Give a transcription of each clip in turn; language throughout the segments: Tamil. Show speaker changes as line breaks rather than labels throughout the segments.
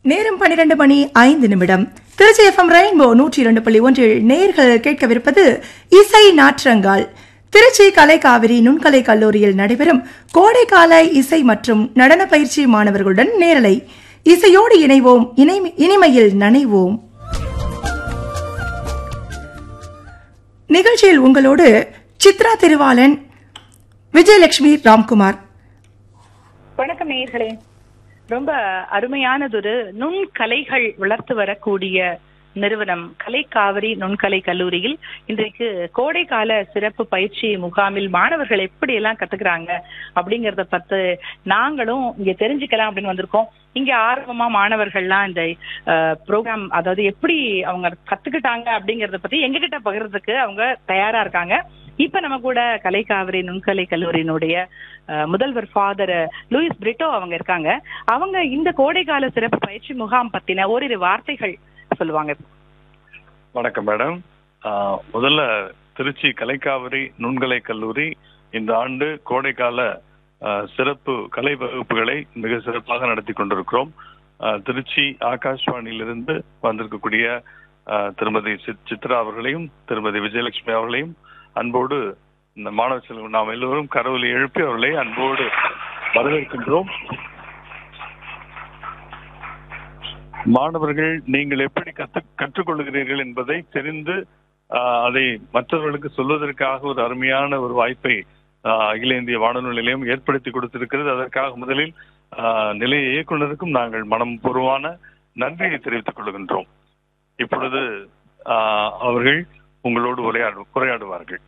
நேரம் பன்னிரண்டு மணி ஐந்து நிமிடம் திருச்சி எஃப்எம் ரெயின்போ நூற்றி இரண்டு புள்ளி ஒன்றில் நேர்கள் கேட்கவிருப்பது இசை நாற்றங்கால் திருச்சி கலை காவிரி நுண்கலை கல்லூரியில் நடைபெறும் கோடைக்கால இசை மற்றும் நடன பயிற்சி மாணவர்களுடன் நேரலை இசையோடு இணைவோம் இணை- இனிமையில் நனைவோம் நிகழ்ச்சியில் உங்களோடு சித்ரா திருவாளன் விஜயலட்சுமி ராம்குமார்
வணக்கம் நேயர்களே ரொம்ப அருமையானதொரு நுண்கலைகள் வளர்த்து வரக்கூடிய நிறுவனம் கலை காவிரி நுண்கலை கல்லூரியில் இன்றைக்கு கோடைக்கால சிறப்பு பயிற்சி முகாமில் மாணவர்கள் எப்படி எல்லாம் கத்துக்கிறாங்க அப்படிங்கறத பத்து நாங்களும் இங்க தெரிஞ்சுக்கலாம் அப்படின்னு வந்திருக்கோம் இங்க ஆர்வமா மாணவர்கள்லாம் இந்த ப்ரோக்ராம் அதாவது எப்படி அவங்க கத்துக்கிட்டாங்க அப்படிங்கறத பத்தி எங்ககிட்ட பகிர்றதுக்கு அவங்க தயாரா இருக்காங்க இப்ப நம்ம கூட கலை காவிரி நுண்கலை கல்லூரியினுடைய அஹ், முதல்வர் ஃபாதர் லூயிஸ் பிரிட்டோ அவங்க இருக்காங்க அவங்க இந்த கோடைக்கால சிறப்பு பயிற்சி முகாம் பத்தின ஓரிரு வார்த்தைகள் சொல்லுவாங்க
வணக்கம் மேடம் ஆஹ் முதல்ல திருச்சி கலைக்காவிரி நுண்கலை கல்லூரி இந்த ஆண்டு கோடைக்கால ஆஹ், சிறப்பு கலை வகுப்புகளை மிக சிறப்பாக நடத்தி கொண்டிருக்கிறோம் ஆஹ், திருச்சி ஆகாஷ்வாணியிலிருந்து வந்திருக்கக்கூடிய ஆஹ், திருமதி சித்- சித்ரா அவர்களையும் திருமதி விஜயலட்சுமி அவர்களையும் அன்போடு இந்த மாணவ செல்வம் நாம் எல்லோரும் கரவொலி எழுப்பி அவர்களை அன்போடு வரவேற்கின்றோம் மாணவர்கள் நீங்கள் எப்படி கத்து கற்றுக்கொள்கிறீர்கள் என்பதை தெரிந்து ஆஹ், அதை மற்றவர்களுக்கு சொல்வதற்காக ஒரு அருமையான ஒரு வாய்ப்பை ஆஹ், அகில இந்திய வானொலி நிலையம் ஏற்படுத்தி கொடுத்திருக்கிறது அதற்காக முதலில் ஆஹ், நிலைய இயக்குனருக்கும் நாங்கள் மனம் பூர்வமான நன்றியை தெரிவித்துக் கொள்கின்றோம் இப்பொழுது ஆஹ், அவர்கள் உங்களோடு உரையாடு உரையாடுவார்கள்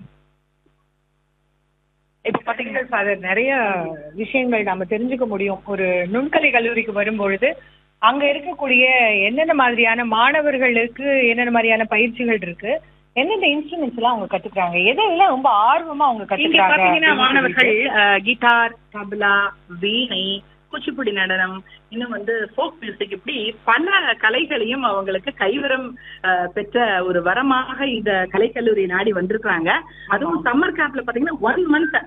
இப்ப பாத்தீங்கன்னா
ஃபாதர் நிறைய விஷயங்கள் நாம தெரிஞ்சுக்க முடியும் ஒரு நுண்கலை கல்லூரிக்கு வரும்பொழுது அங்க இருக்கக்கூடிய என்னென்ன மாதிரியான மாணவர்களுக்கு என்னென்ன மாதிரியான பயிற்சிகள் இருக்கு எந்தெந்த இன்ஸ்ட்ருமெண்ட்ஸ் எல்லாம் அவங்க கத்துக்கிறாங்க எதெல்லாம் ரொம்ப ஆர்வமா அவங்க
இங்க
கத்துக்கிறாங்க
பாத்தீங்கன்னா
அப்படின்னு
மாணவர்கள்
சொல்லிட்டு.
அஹ், கிட்டார் தபலா வீணை குச்சிப்புடி நடனம் இன்னும் வந்து ஃபோக் மியூசிக் இப்படி பல கலைகளையும் அவங்களுக்கு கைவரம் அஹ், பெற்ற ஒரு வரமாக இந்த கலைக்கல்லூரி நாடி வந்திருக்காங்க அதுவும் சம்மர் கேம்ப்ல பாத்தீங்கன்னா ஒன் மந்த்